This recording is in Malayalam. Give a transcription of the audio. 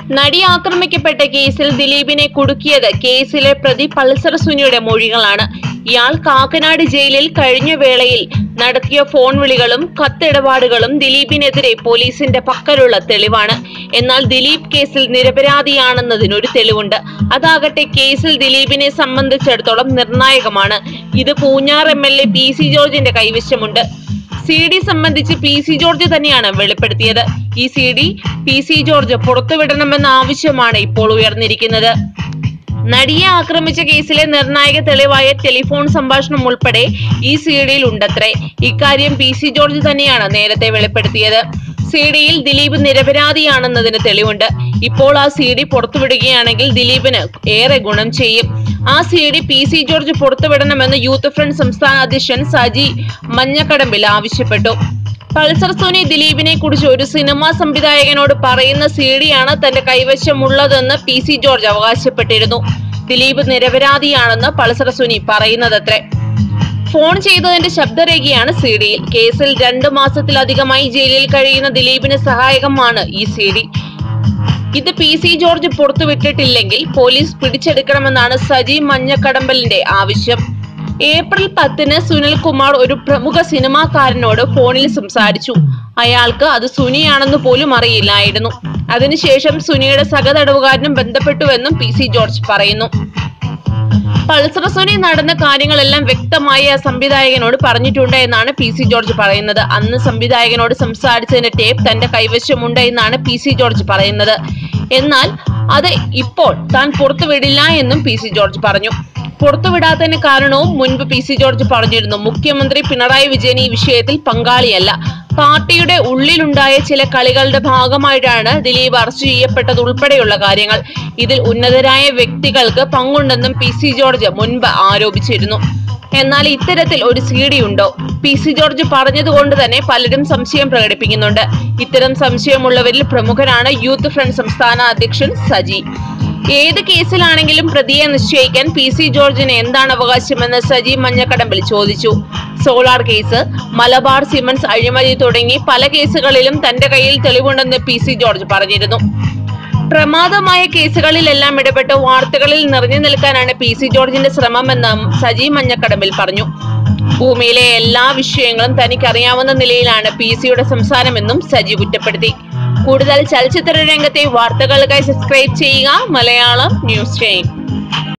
നടി ആക്രമിക്കപ്പെട്ട കേസിൽ ദിലീപിനെ കുടുക്കിയത് കേസിലെ പ്രതി പൾസർ സുനിയുടെ മൊഴികളാണ് ഇയാൾ കാക്കനാട് ജയിലിൽ കഴിഞ്ഞ വേളയിൽ നടത്തിയ ഫോൺ വിളികളും കത്തിടപാടുകളും ദിലീപിനെതിരെ പോലീസിന്റെ പക്കലുള്ള തെളിവാണ് എന്നാൽ ദിലീപ് കേസിൽ നിരപരാധിയാണെന്നതിനൊരു തെളിവുണ്ട് അതാകട്ടെ കേസിൽ ദിലീപിനെ സംബന്ധിച്ചിടത്തോളം നിർണായകമാണ് ഇത് Poonjar M L A P C ജോർജിന്റെ കൈവശമുണ്ട് സി ഡി സംബന്ധിച്ച് പി സി ജോർജ് തന്നെയാണ് വെളിപ്പെടുത്തിയത് ഈ C D P C George പുറത്തുവിടണമെന്ന ആവശ്യമാണ് ഇപ്പോൾ ഉയർന്നിരിക്കുന്നത് നടിയെ ആക്രമിച്ച കേസിലെ നിർണായക തെളിവായ ടെലിഫോൺ സംഭാഷണം ഉൾപ്പെടെ ഈ സി ഡിയിൽ ഉണ്ടത്രേ ഇക്കാര്യം പി സി ജോർജ് തന്നെയാണ് നേരത്തെ വെളിപ്പെടുത്തിയത് സി ഡിയിൽ ദിലീപ് നിരപരാധിയാണെന്നതിന് തെളിവുണ്ട് ഇപ്പോൾ ആ സി ഡി പുറത്തുവിടുകയാണെങ്കിൽ ദിലീപിന് ഏറെ ഗുണം ചെയ്യും ആ C D P C George പുറത്തുവിടണമെന്ന് യൂത്ത് ഫ്രണ്ട് സംസ്ഥാന അധ്യക്ഷൻ സജി മഞ്ഞക്കടമ്പിൽ ആവശ്യപ്പെട്ടു പൾസർ സോനി ദിലീപിനെ കുറിച്ച് ഒരു സിനിമാ സംവിധായകനോട് പറയുന്ന സി ഡിയാണ് തന്റെ കൈവശമുള്ളതെന്ന് പി സി ജോർജ് അവകാശപ്പെട്ടിരുന്നു ദിലീപ് നിരപരാധിയാണെന്ന് പൾസർ സുനി പറയുന്നതത്രേ ഫോൺ ചെയ്തതിന്റെ ശബ്ദരേഖയാണ് സി ഡിയിൽ കേസിൽ രണ്ടു മാസത്തിലധികമായി ജയിലിൽ കഴിയുന്ന ദിലീപിന് സഹായകമാണ് ഈ സി ഡി ഇത് പി സി ജോർജ് പുറത്തുവിട്ടിട്ടില്ലെങ്കിൽ പോലീസ് പിടിച്ചെടുക്കണമെന്നാണ് സജി മഞ്ഞക്കടമ്പലിന്റെ ആവശ്യം ഏപ്രിൽ പത്തിന് സുനിൽ കുമാർ ഒരു പ്രമുഖ സിനിമാക്കാരനോട് ഫോണിൽ സംസാരിച്ചു അയാൾക്ക് അത് സുനിയാണെന്ന് പോലും അറിയില്ലായിരുന്നു അതിനുശേഷം സുനിയുടെ സഹതടവുകാരനും ബന്ധപ്പെട്ടുവെന്നും പി സി ജോർജ് പറയുന്നു പൾസർ സുനി നടന്ന കാര്യങ്ങളെല്ലാം വ്യക്തമായി ആ സംവിധായകനോട് പറഞ്ഞിട്ടുണ്ട് എന്നാണ് പി സി ജോർജ് പറയുന്നത് അന്ന് സംവിധായകനോട് സംസാരിച്ചതിന്റെ ടേപ്പ് തന്റെ കൈവശമുണ്ട് എന്നാണ് പി സി ജോർജ് പറയുന്നത് എന്നാൽ അത് ഇപ്പോൾ താൻ പുറത്തുവിടില്ല എന്നും പി സി ജോർജ് പറഞ്ഞു പുറത്തുവിടാത്തതിന് കാരണവും മുൻപ് പി സി ജോർജ് പറഞ്ഞിരുന്നു മുഖ്യമന്ത്രി പിണറായി വിജയൻ ഈ വിഷയത്തിൽ പങ്കാളിയല്ല പാർട്ടിയുടെ ഉള്ളിലുണ്ടായ ചില കളികളുടെ ഭാഗമായിട്ടാണ് ദിലീപ് അറസ്റ്റ് ചെയ്യപ്പെട്ടത് ഉൾപ്പെടെയുള്ള കാര്യങ്ങൾ ഇതിൽ ഉന്നതരായ വ്യക്തികൾക്ക് പങ്കുണ്ടെന്നും പി സി ജോർജ് മുൻപ് ആരോപിച്ചിരുന്നു എന്നാൽ ഇത്തരത്തിൽ ഒരു സി ഡി ഉണ്ടോ പി സി ജോർജ് പറഞ്ഞതുകൊണ്ട് തന്നെ പലരും സംശയം പ്രകടിപ്പിക്കുന്നുണ്ട് ഇത്തരം സംശയമുള്ളവരിൽ പ്രമുഖനാണ് യൂത്ത് ഫ്രണ്ട് സംസ്ഥാന അധ്യക്ഷൻ സജി ഏത് കേസിലാണെങ്കിലും പ്രതിയെ നിശ്ചയിക്കാൻ പി സി ജോർജിന് എന്താണ് അവകാശമെന്ന് സജി മഞ്ഞക്കടമ്പിൽ ചോദിച്ചു സോളാർ കേസ് മലബാർ സിമൻസ് അഴിമതി തുടങ്ങി പല കേസുകളിലും തന്റെ കയ്യിൽ തെളിവുണ്ടെന്ന് പി സി ജോർജ് പറഞ്ഞിരുന്നു പ്രമാദമായ കേസുകളിലെല്ലാം ഇടപെട്ട് വാർത്തകളിൽ നിറഞ്ഞു നിൽക്കാനാണ് പി സി ജോർജിന്റെ ശ്രമമെന്ന് സജി മഞ്ഞക്കടമ്പിൽ പറഞ്ഞു ഭൂമിയിലെ എല്ലാ വിഷയങ്ങളും തനിക്കറിയാവുന്ന നിലയിലാണ് പി സിയുടെ സംസാരമെന്നും സജി കുറ്റപ്പെടുത്തി കൂടുതൽ ചലച്ചിത്ര രംഗത്തെ വാർത്തകൾക്കായി സബ്സ്ക്രൈബ് ചെയ്യുക മലയാളം ന്യൂസ് ചെയിൻ